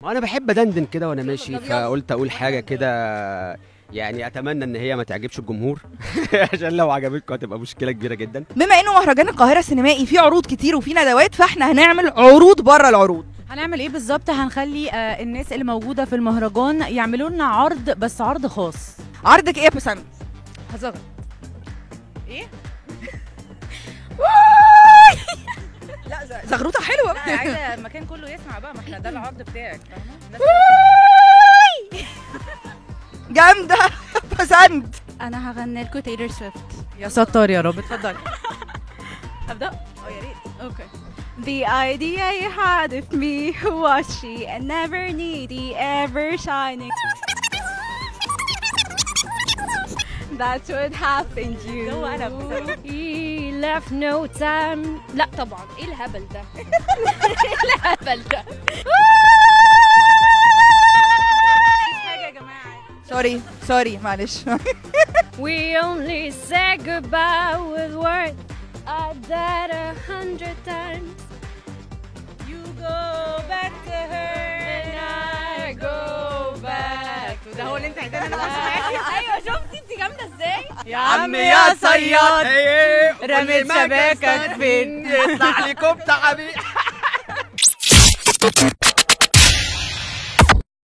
ما انا بحب ادندن كده وانا ماشي طب يلا. فقلت اقول حاجه كده يعني اتمنى ان هي ما تعجبش الجمهور عشان لو عجبتكم هتبقى مشكله كبيره جدا بما انه مهرجان القاهره السينمائي فيه عروض كتير وفيه ندوات فاحنا هنعمل عروض بره العروض هنعمل ايه بالظبط هنخلي آه الناس اللي موجوده في المهرجان يعملوا لنا عرض بس عرض خاص عرضك ايه يا بسام هزغط ايه لا ز- زغروطه حلوه لا عايزه المكان كله يسمع بقى ما احنا ده العرض بتاعك فاهمه الناس جامده بسنت انا هغني لكم تايلور سويفت يا ستار يا رب اتفضلي ابدا اه يا ريت okay The idea you had of me was she and never needy, ever shining. That's what happened you. جو أنا بصراحة. He left no time لا طبعا ايه الهبل ده ايه الهبل ده حاجه يا جماعه سوري سوري معلش We only say goodbye with words I died a hundred times You go back to her and I go back to ده هو اللي انت عايزاه انا معاكي ايوه شفتي انت جامده ازاي يا عم يا صياد ايه رميت شباكك فين؟ يطلع لي كبته حبيبي